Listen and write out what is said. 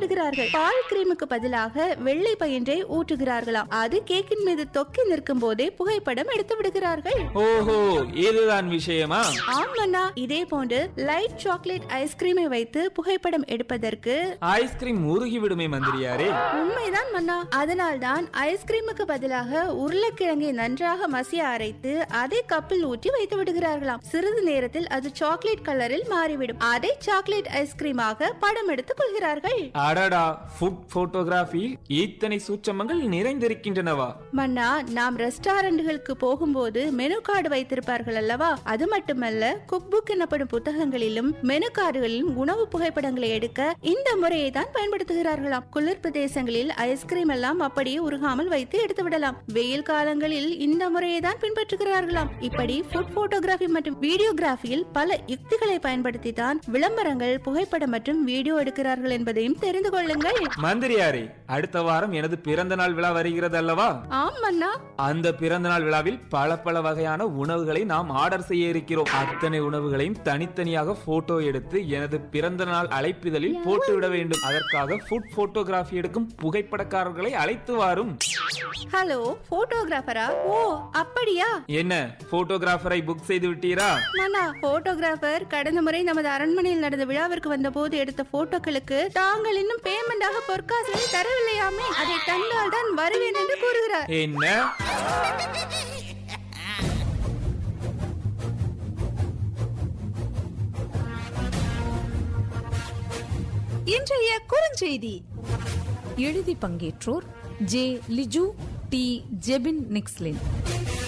விடுகிறார்கள் பால் கிரீமுக்கு பதிலாக வெள்ளை பயின்றை ஊற்றுகிறார்களாம் அது கேக்கின் மீது தொக்கி நிற்கும் போதே புகைப்படம் எடுத்து விடுகிறார்கள் ஓஹோ இதுதான் விஷயமா ஆமண்ணா இதே போன்று லைட் சாக்லேட் ஐஸ்கிரீமை வைத்து புகைப்படம் எடுப்பதற்கு ஐஸ்கிரீம் உருகி விடுமே மந்திரியாரே உண்மைதான் மன்னா அதனால்தான் ஐஸ்கிரீமுக்கு பதிலாக உருளைக்கிழங்கை நன்றாக மசிய அரைத்து அதை கப்பில் ஊற்றி வைத்து விடுகிறார்களாம் சிறிது நேரத்தில் அது சாக்லேட் கலரில் மாறிவிடும் அதை சாக்லேட் ஐஸ்கிரீமாக படம் எடுத்துக் கொள்கிறார்கள் அடடா ஃபுட் போட்டோகிராஃபியில் இத்தனை சூட்சமங்கள் நிறைந்திருக்கின்றனவா மன்னா நாம் ரெஸ்டாரண்ட்களுக்கு போகும்போது மெனு கார்டு வைத்திருப்பார்கள் அல்லவா அது மட்டுமல்ல குக் புக் எனப்படும் புத்தகங்களிலும் மெனு கார்டுகளிலும் உணவு புகைப்படங்களை எடுக்க இந்த முறையை தான் பயன்படுத்துகிறார்களாம் குளிர் பிரதேசங்களில் ஐஸ்கிரீம் எல்லாம் அப்படியே உருகாமல் வைத்து எடுத்து விடலாம் வெயில் காலங்களில் இந்த முறையை தான் பின்பற்றுகிறார்களாம் இப்படி ஃபுட் போட்டோகிராஃபி மற்றும் வீடியோகிராஃபியில் பல யுக்திகளை பயன்படுத்தி தான் விளம்பரங்கள் புகைப்படம் மற்றும் வீடியோ எடுக்கிறார்கள் என்பதையும் தெரிந்து கொள்ளுங்கள் மந்திரியாரே அடுத்த வாரம் எனது பிறந்த நாள் விழா வருகிறது அல்லவா ஆம் மன்னா அந்த பிறந்த நாள் விழாவில் பல பல வகையான உணவுகளை நாம் ஆர்டர் செய்ய இருக்கிறோம் அத்தனை உணவுகளையும் தனித்தனியாக போட்டோ எடுத்து எனது பிறந்த நாள் அழைப்பிதழில் போட்டு விட வேண்டும் அதற்காக ஃபுட் போட்டோகிராஃபி எடுக்கும் புகைப்படக்காரர்களை அழைத்து வாரும் ஹலோ போட்டோகிராஃபரா ஓ அப்படியா என்ன போட்டோகிராஃபரை புக் செய்து விட்டீரா மன்னா போட்டோகிராஃபர் கடந்த முறை நமது அரண்மனையில் நடந்த விழாவிற்கு வந்த போது எடுத்த போட்டோக்களுக்கு தாங்கள் இன்னும் பேமெண்டாக பொற்காசுகளை தரவில்லையாமே அதை தந்தால் தான் வருவேன் என்று கூறுகிறார் என்ன இன்றைய குறுஞ்செய்தி எழுதி பங்கேற்றோர் ஜே லிஜு டி ஜெபின் நிக்ஸ்லின்